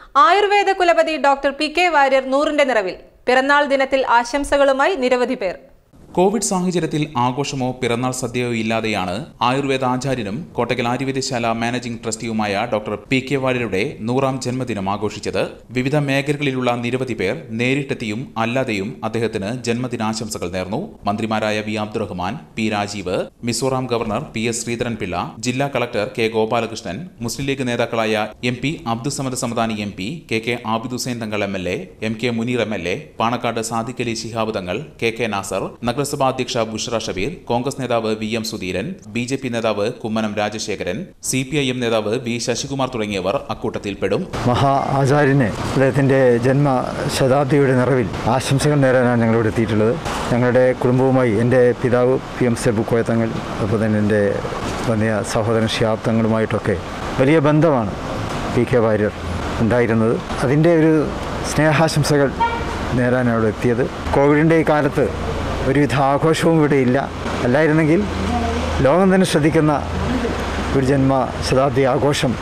ആയുർവേദ കുലപതി doctor P K Warrier നൂറിന്റെ നിറവിൽ പിറന്നാൾ ദിനത്തിൽ ആശംസകളുമായി നിരവധി പേർ കോവിഡ് സാഹചര്യത്തിൽ ആഘോഷമോ പിറന്നാൾ സദ്യയോ ഇല്ലാതെയാണ് ആയുർവേദ ആചാര്യനും കോട്ടക്കൽ ആയുർവേദശാല മാനേജിംഗ് ട്രസ്റ്റിയുമായ ഡോക്ടർ പി കെ വാര്യരുടെ നൂറാം ജന്മദിനം ആഘോഷിച്ചത് വിവിധ മേഖലകളിലുള്ള നിരവധി പേർ നേരിട്ടെത്തിയും അല്ലാതെയും അദ്ദേഹത്തിന് ജന്മദിനാശംസകൾ നേർന്നു മന്ത്രിമാരായ V Abdurahman P Rajeev Mizoram governor P S Sreedharan Pillai ജില്ലാ collector K Gopalakrishnan Muslim League നേതാക്കളായ M P Abdussamad Samadani M P K K Abid Hussain Thangal M L A M K Muneer M L A Panakkad Sadiq Ali Shihab Thangal K K Nasar നഗരസഭാ അധ്യക്ഷ ബുഷ്ര ഷബീർ കോൺഗ്രസ് നേതാവ് V M Sudheeran B J P നേതാവ് Kummanam Rajasekharan C P I M നേതാവ് V Sasikumar തുടങ്ങിയവർ അക്കൂട്ടത്തിൽപ്പെടും മഹാ ആചാര്യന് അദ്ദേഹത്തിൻ്റെ ജന്മശതാബ്ദിയുടെ നിറവിൽ ആശംസകൾ നേരാനാണ് ഞങ്ങളിവിടെ എത്തിയിട്ടുള്ളത് ഞങ്ങളുടെ കുടുംബവുമായി എൻ്റെ പിതാവ് പി എം സെബു കോയത്തങ്ങൾ അതുപോലെ തന്നെ എൻ്റെ വന്നിയ സഹോദരൻ ഷിയാബ് തങ്ങളുമായിട്ടൊക്കെ വലിയ ബന്ധമാണ് പി കെ വാര്യർ ഉണ്ടായിരുന്നത് അതിൻ്റെ ഒരു സ്നേഹാശംസകൾ നേരാനാണ് ഇവിടെ എത്തിയത് കോവിഡിൻ്റെ ഈ കാലത്ത് ഒരുവിധ ആഘോഷവും ഇവിടെ ഇല്ല അല്ലായിരുന്നെങ്കിൽ ലോകം തന്നെ ശ്രദ്ധിക്കുന്ന ഒരു ജന്മശതാബ്ദി ആഘോഷം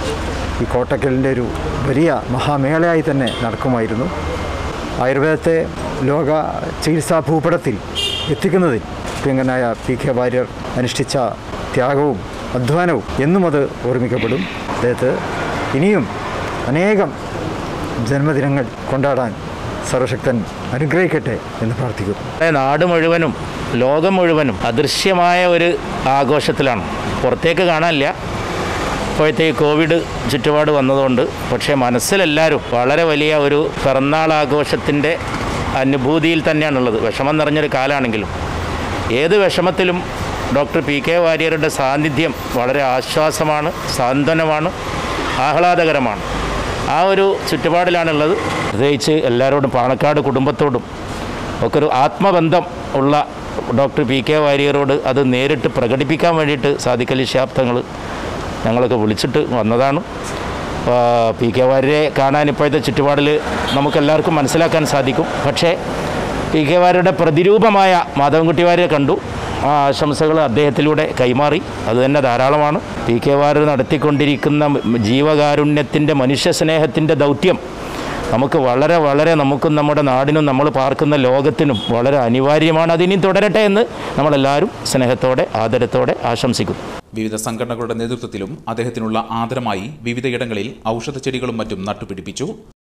ഈ കോട്ടക്കലിൻ്റെ ഒരു വലിയ മഹാമേളയായി തന്നെ നടക്കുമായിരുന്നു ആയുർവേദത്തെ ലോക ചികിത്സാ ഭൂപടത്തിൽ എത്തിക്കുന്നതിൽ പ്രിയങ്കനായ പി കെ വാര്യർ അനുഷ്ഠിച്ച ത്യാഗവും അധ്വാനവും എന്നും അത് ഓർമ്മിക്കപ്പെടും അദ്ദേഹത്തെ ഇനിയും അനേകം ജന്മദിനങ്ങൾ കൊണ്ടാടാൻ സർവശക്തൻ അനുഗ്രഹിക്കട്ടെ എന്ന് പ്രാർത്ഥിക്കുന്നു നാട് മുഴുവനും ലോകം മുഴുവനും അദൃശ്യമായ ഒരു ആഘോഷത്തിലാണ് പുറത്തേക്ക് കാണാനില്ല ഇപ്പോഴത്തെ ഈ കോവിഡ് ചുറ്റുപാട് വന്നതുകൊണ്ട് പക്ഷേ മനസ്സിലെല്ലാവരും വളരെ വലിയ ഒരു പിറന്നാൾ ആഘോഷത്തിൻ്റെ അനുഭൂതിയിൽ തന്നെയാണുള്ളത് വിഷമം നിറഞ്ഞൊരു കാലമാണെങ്കിലും ഏത് വിഷമത്തിലും ഡോക്ടർ പി കെ വാര്യരുടെ സാന്നിധ്യം വളരെ ആശ്വാസമാണ് സാന്ത്വനമാണ് ആഹ്ലാദകരമാണ് ആ ഒരു ചുറ്റുപാടിലാണുള്ളത് പ്രത്യേകിച്ച് എല്ലാവരോടും പാണക്കാട് കുടുംബത്തോടും ഒക്കെ ഒരു ആത്മബന്ധം ഉള്ള ഡോക്ടർ പി കെ വാര്യരോട് അത് നേരിട്ട് പ്രകടിപ്പിക്കാൻ വേണ്ടിയിട്ട് സാധിക്കലി ശാബ്ദങ്ങൾ ഞങ്ങളൊക്കെ വിളിച്ചിട്ട് വന്നതാണ് ആ, പി കെ വാര്യരെ കാണാൻ ഇപ്പോഴത്തെ ചുറ്റുപാടിൽ നമുക്കെല്ലാവർക്കും മനസ്സിലാക്കാൻ സാധിക്കും പക്ഷേ പി കെ വാര്യരുടെ പ്രതിരൂപമായ മാധവൻകുട്ടി വാര്യരെ കണ്ടു ആ ആശംസകൾ അദ്ദേഹത്തിലൂടെ കൈമാറി അത് തന്നെ ധാരാളമാണ് പി കെ വാര്യർ നടത്തിക്കൊണ്ടിരിക്കുന്ന ജീവകാരുണ്യത്തിൻ്റെ മനുഷ്യസ്നേഹത്തിൻ്റെ ദൗത്യം നമുക്ക് വളരെ വളരെ നമുക്കും നമ്മുടെ നാടിനും നമ്മൾ പാർക്കുന്ന ലോകത്തിനും വളരെ അനിവാര്യമാണ് അതിനിയും തുടരട്ടെ എന്ന് നമ്മളെല്ലാവരും സ്നേഹത്തോടെ ആദരത്തോടെ ആശംസിക്കുന്നു വിവിധ സംഘടനകളുടെ നേതൃത്വത്തിലും അദ്ദേഹത്തിനുള്ള ആദരമായി വിവിധയിടങ്ങളിൽ ഔഷധച്ചെടികളും മറ്റും നട്ടുപിടിപ്പിച്ചു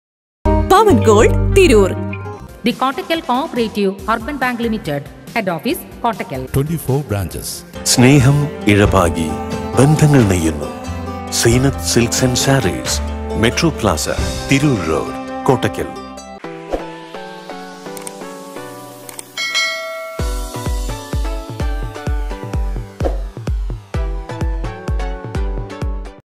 Pavan gold Tirur The Kottakkal Cooperative Urban Bank Limited, Head Office, Kottakkal. 24 branches. സ്നേഹം ഇഴപാകി ബന്ധങ്ങൾ നെയ്യുന്നു Seenath silks and sarees metro plaza Tirur road Kottakkal